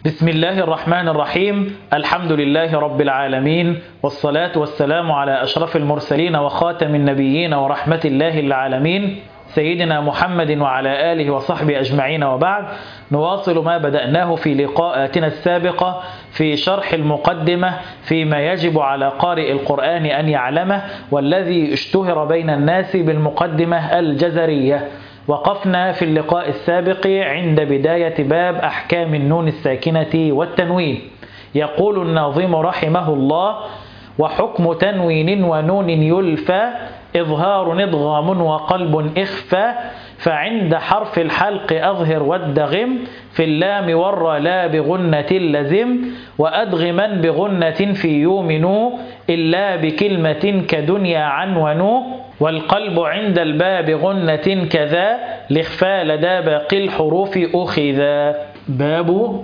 بسم الله الرحمن الرحيم الحمد لله رب العالمين والصلاة والسلام على أشرف المرسلين وخاتم النبيين ورحمة الله العالمين سيدنا محمد وعلى آله وصحبه أجمعين وبعد نواصل ما بدأناه في لقاءاتنا السابقة في شرح المقدمة فيما يجب على قارئ القرآن أن يعلمه والذي اشتهر بين الناس بالمقدمة الجزرية وقفنا في اللقاء السابق عند بداية باب أحكام النون الساكنة والتنوين يقول الناظم رحمه الله وحكم تنوين ونون يلفى إظهار ادغام وقلب إخفى فعند حرف الحلق أظهر والدغم في اللام ور لا بغنة لزم وأدغما بغنة في يومن إلا بكلمة كدنيا عنون والقلب عند الباب غنة كذا لإخفى لدى باقي الحروف أخذا باب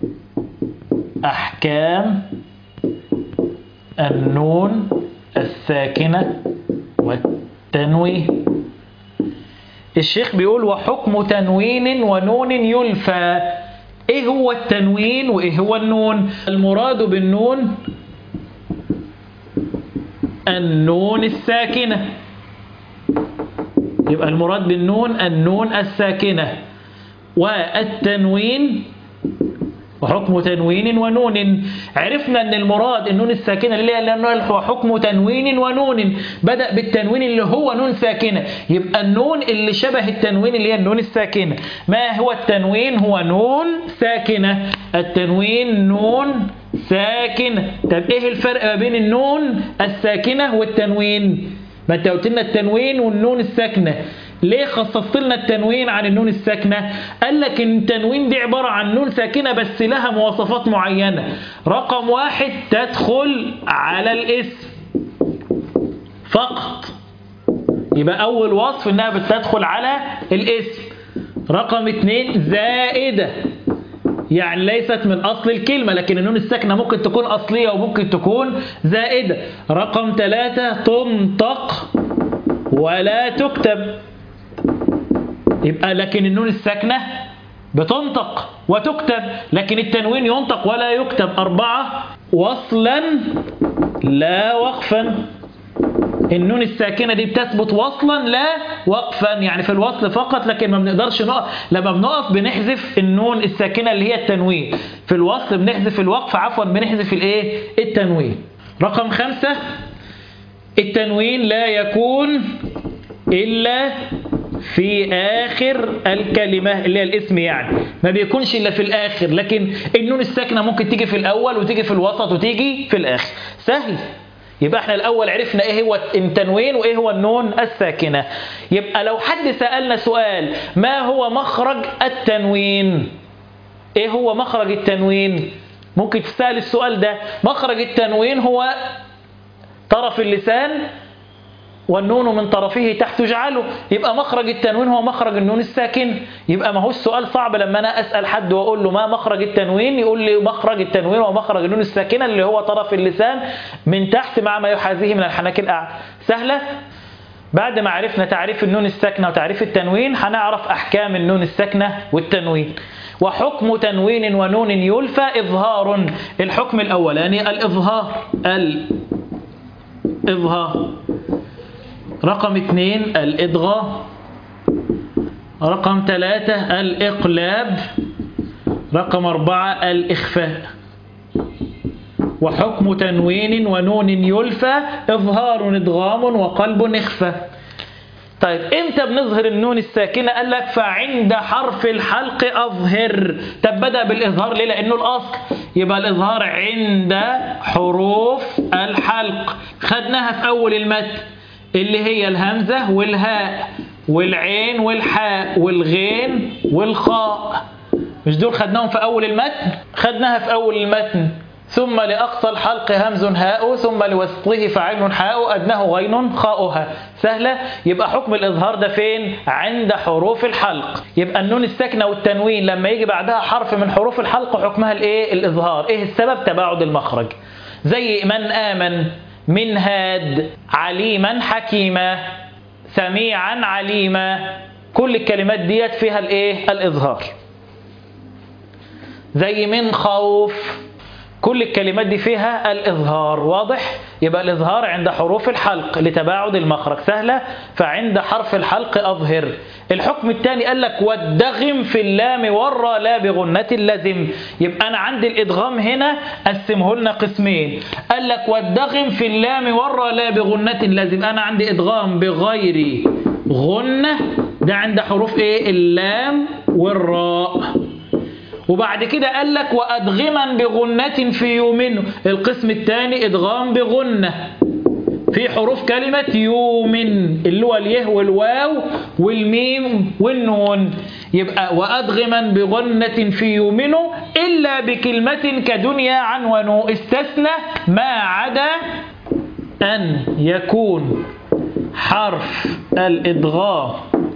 أحكام النون الساكنة والتنوين الشيخ بيقول وحكم تنوين ونون يلفى ايه هو التنوين وايه هو النون المراد بالنون النون الساكنة يبقى المراد بالنون النون الساكنة والتنوين وحكم تنوين ونون عرفنا ان المراد النون الساكنه اللي هي هو حكم تنوين ونون بدا بالتنوين اللي هو نون ساكنه يبقى النون اللي شبه التنوين اللي هي النون الساكنه ما هو التنوين هو نون ساكنه التنوين نون ساكنه طب ايه الفرق ما بين النون الساكنه والتنوين ما انت قلت لنا التنوين والنون الساكنه ليه خصصت لنا التنوين عن النون الساكنة قال لك ان التنوين دي عبارة عن نون ساكنة بس لها مواصفات معينة رقم واحد تدخل على الاسم فقط يبقى اول وصف انها بتدخل على الاسم رقم اتنين زائدة يعني ليست من أصل الكلمة لكن النون الساكنة ممكن تكون أصلية وممكن تكون زائدة رقم ثلاثة تنطق ولا تكتب يبقى لكن النون الساكنة بتنطق وتكتب لكن التنوين ينطق ولا يكتب أربعة وصلا لا وقفا النون الساكنة دي بتثبت وصلا لا وقفا يعني في الوصل فقط لكن ما بنقدرش نقف لما بنقف بنحذف النون الساكنة اللي هي التنوين في الوصل بنحذف الوقف عفوا بنحذف الايه التنوين رقم خمسة التنوين لا يكون إلا في آخر الكلمة اللي هي الاسم يعني ما بيكونش إلا في الآخر لكن النون الساكنة ممكن تيجي في الأول وتيجي في الوسط وتيجي في الآخر سهل يبقى احنا الأول عرفنا ايه هو التنوين وايه هو النون الساكنة يبقى لو حد سألنا سؤال ما هو مخرج التنوين ايه هو مخرج التنوين ممكن تسأل السؤال ده مخرج التنوين هو طرف اللسان والنون من طرفه تحت جعله يبقى مخرج التنوين هو مخرج النون الساكن يبقى ما هو السؤال صعب لما انا اسال حد واقول له ما مخرج التنوين يقول لي مخرج التنوين هو مخرج النون الساكنه اللي هو طرف اللسان من تحت مع ما يحاذيه من الحنك الاعلى سهله بعد ما عرفنا تعريف النون الساكنه وتعريف التنوين هنعرف احكام النون الساكنه والتنوين وحكم تنوين ونون يلفى اظهار الحكم الاولاني الاظهار الاظهار رقم اثنين الإضغاء رقم ثلاثة الإقلاب رقم أربعة الإخفاء وحكم تنوين ونون يلفى إظهار إدغام وقلب إخفاء طيب امتى بنظهر النون الساكنة قال لك فعند حرف الحلق أظهر طب بدأ بالإظهار ليه لأنه الأصل يبقى الإظهار عند حروف الحلق خدناها في أول المتن اللي هي الهمزة والهاء والعين والحاء والغين والخاء مش دول خدناهم في أول المتن خدناها في أول المتن ثم لأقصى الحلق همز هاء ثم لوسطه فعين حاء أدناه غين خاؤها سهلة يبقى حكم الإظهار ده فين عند حروف الحلق يبقى النون الساكنة والتنوين لما يجي بعدها حرف من حروف الحلق حكمها الايه الإظهار ايه السبب تباعد المخرج زي من آمن من هاد عليما حكيما سميعا عليما كل الكلمات ديت فيها الايه الاظهار زي من خوف كل الكلمات دي فيها الإظهار واضح يبقى الإظهار عند حروف الحلق لتباعد المخرج سهلة فعند حرف الحلق أظهر الحكم الثاني قال لك والدغم في اللام والرا لا بغنة اللزم يبقى أنا عندي الإدغام هنا قسمه لنا قسمين قال لك والدغم في اللام والرا لا بغنة اللزم أنا عندي إدغام بغير غنة ده عند حروف إيه اللام والراء وبعد كده قال لك وأدغما بغنة في يومن القسم الثاني إدغام بغنة في حروف كلمة يومن اللي هو اليه والواو والميم والنون يبقى وأدغما بغنة في يومن إلا بكلمة كدنيا عنون استثنى ما عدا أن يكون حرف الإدغام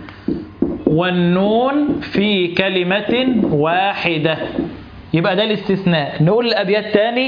والنون في كلمة واحدة يبقى ده الاستثناء نقول الأبيات تاني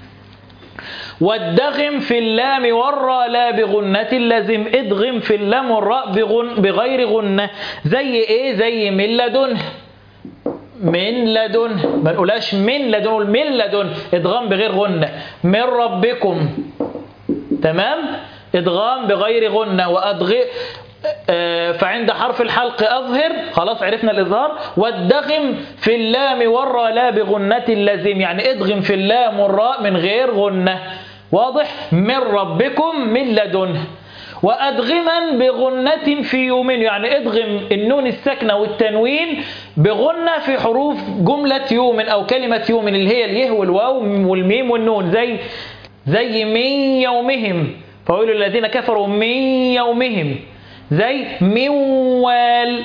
والدغم في اللام والراء لا بغنة لازم ادغم في اللام والراء بغن بغير غنة زي ايه زي من لدنه من لدنه ما نقولهاش من لدن نقول من لدن ادغام بغير غنة من ربكم تمام ادغام بغير غنة وادغم فعند حرف الحلق أظهر خلاص عرفنا الإظهار والدغم في اللام والراء لا بغنة اللازم يعني ادغم في اللام والراء من غير غنة واضح من ربكم من لدنه وأدغما بغنة في يوم يعني ادغم النون الساكنة والتنوين بغنة في حروف جملة يوم أو كلمة يوم اللي هي اليه والواو والميم والنون زي زي من يومهم فويل الذين كفروا من يومهم زي موال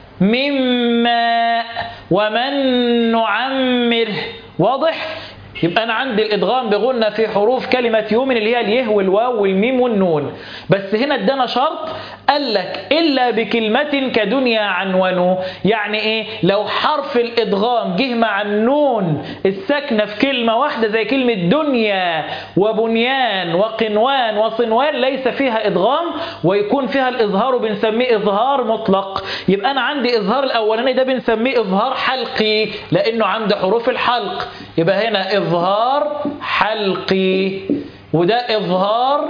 مما ومن نعمره واضح يبقى أنا عندي الإدغام بغنة في حروف كلمة يوم اللي هي اليه والواو والميم والنون بس هنا ادانا شرط قال لك إلا بكلمة كدنيا عنونه يعني إيه لو حرف الإدغام جه مع النون الساكنة في كلمة واحدة زي كلمة دنيا وبنيان وقنوان وصنوان ليس فيها إدغام ويكون فيها الإظهار بنسميه إظهار مطلق يبقى أنا عندي إظهار الأولاني ده بنسميه إظهار حلقي لأنه عند حروف الحلق يبقى هنا إظهار حلقي وده إظهار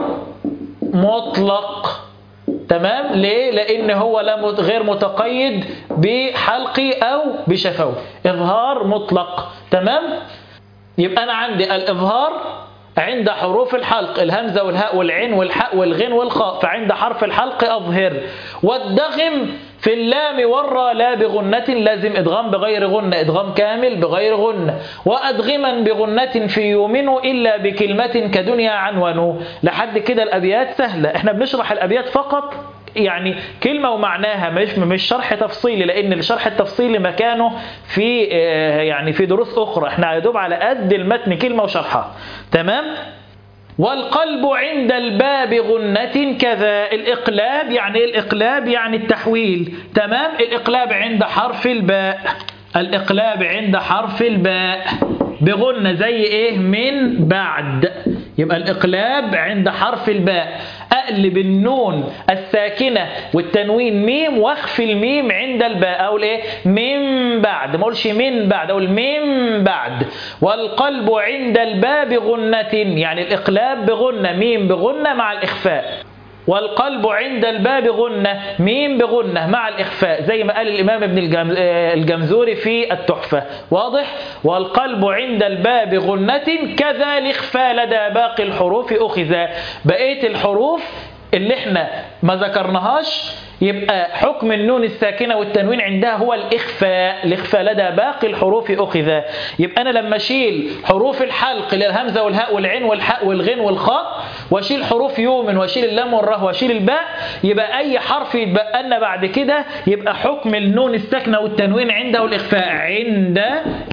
مطلق تمام ليه لان هو لا غير متقيد بحلقي او بشفوي اظهار مطلق تمام يبقى انا عندي الاظهار عند حروف الحلق الهمزه والهاء والعين والحاء والغين والخاء فعند حرف الحلق اظهر والدغم في اللام والراء لا بغنة لازم إدغام بغير غنة إدغام كامل بغير غنة وأدغما بغنة في يومن إلا بكلمة كدنيا عنون لحد كده الأبيات سهلة احنا بنشرح الأبيات فقط يعني كلمة ومعناها مش مش شرح تفصيلي لأن الشرح التفصيلي مكانه في يعني في دروس أخرى احنا يدوب على قد المتن كلمة وشرحها تمام والقلب عند الباب غنة كذا الإقلاب يعني إيه الإقلاب يعني التحويل تمام الإقلاب عند حرف الباء الإقلاب عند حرف الباء بغنة زي إيه من بعد يبقى الإقلاب عند حرف الباء أقلب النون الساكنة والتنوين ميم واخفي الميم عند الباء أقول إيه من بعد ما أقولش من بعد أقول من بعد والقلب عند الباب غنة يعني الإقلاب بغنة ميم بغنة مع الإخفاء والقلب عند الباب غنة ميم بغنة مع الإخفاء زي ما قال الإمام ابن الجمزوري في التحفة واضح والقلب عند الباب غنة كذا الإخفاء لدى باقي الحروف أخذ بقية الحروف اللي احنا ما ذكرناهاش يبقى حكم النون الساكنة والتنوين عندها هو الإخفاء الإخفاء لدى باقي الحروف أخذ يبقى أنا لما أشيل حروف الحلق للهمزة والهاء والعين والحاء والغين والخاء وأشيل حروف يوم وأشيل اللام والراء وأشيل الباء يبقى أي حرف يتبقى لنا بعد كده يبقى حكم النون الساكنة والتنوين عنده الإخفاء عند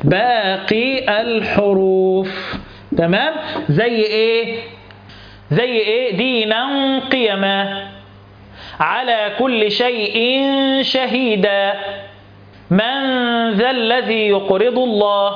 باقي الحروف تمام زي إيه زي إيه دينا قيما على كل شيء شهيدا من ذا الذي يقرض الله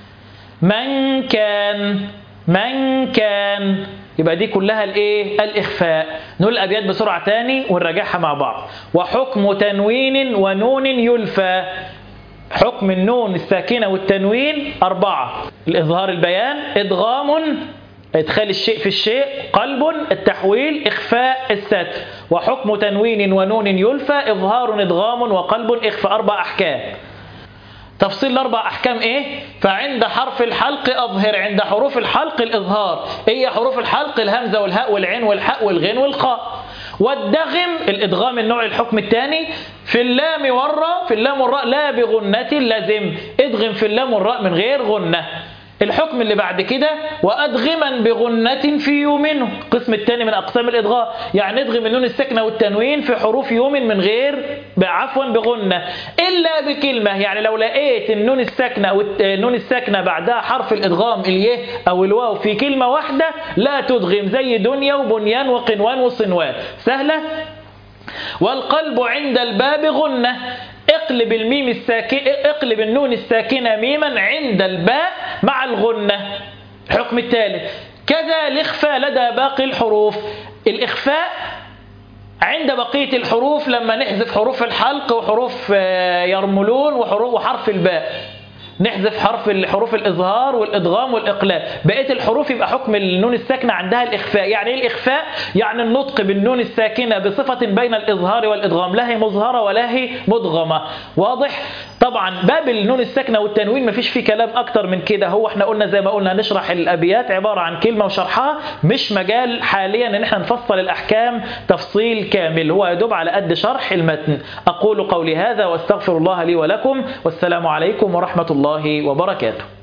من كان من كان يبقى دي كلها الايه الاخفاء نقول الابيات بسرعه تاني ونراجعها مع بعض وحكم تنوين ونون يلفى حكم النون الساكنة والتنوين أربعة الإظهار البيان إدغام إدخال الشيء في الشيء قلب التحويل إخفاء الستر وحكم تنوين ونون يلفى إظهار إدغام وقلب إخفاء أربع أحكام تفصيل الأربع أحكام إيه؟ فعند حرف الحلق أظهر عند حروف الحلق الإظهار إيه حروف الحلق الهمزة والهاء والعين والحاء والغين والخاء والدغم الإدغام النوع الحكم الثاني في اللام والراء في اللام والراء لا بغنة لازم ادغم في اللام والراء من غير غنة الحكم اللي بعد كده وأدغما بغنة في يوم القسم الثاني من أقسام الإدغام يعني ادغم النون الساكنة والتنوين في حروف يوم من غير عفوا بغنة إلا بكلمة يعني لو لقيت النون الساكنة أو النون الساكنة بعدها حرف الإدغام اليه أو الواو في كلمة واحدة لا تدغم زي دنيا وبنيان وقنوان وصنوان سهلة والقلب عند الباب غنة اقلب الميم الساكن اقلب النون الساكنة ميما عند الباء مع الغنة الحكم الثالث كذا الإخفاء لدى باقي الحروف الإخفاء عند بقية الحروف لما نحذف حروف الحلق وحروف يرملون وحروف وحرف الباء نحذف حرف الحروف الإظهار والإدغام والإقلال بقية الحروف يبقى حكم النون الساكنة عندها الإخفاء يعني إيه الإخفاء؟ يعني النطق بالنون الساكنة بصفة بين الإظهار والإدغام لا هي مظهرة ولا هي مدغمة واضح؟ طبعا باب النون الساكنة والتنوين مفيش فيه كلام أكتر من كده هو احنا قلنا زي ما قلنا نشرح الأبيات عبارة عن كلمة وشرحها مش مجال حاليا ان احنا نفصل الأحكام تفصيل كامل هو يدوب على قد شرح المتن أقول قولي هذا واستغفر الله لي ولكم والسلام عليكم ورحمة الله وبركاته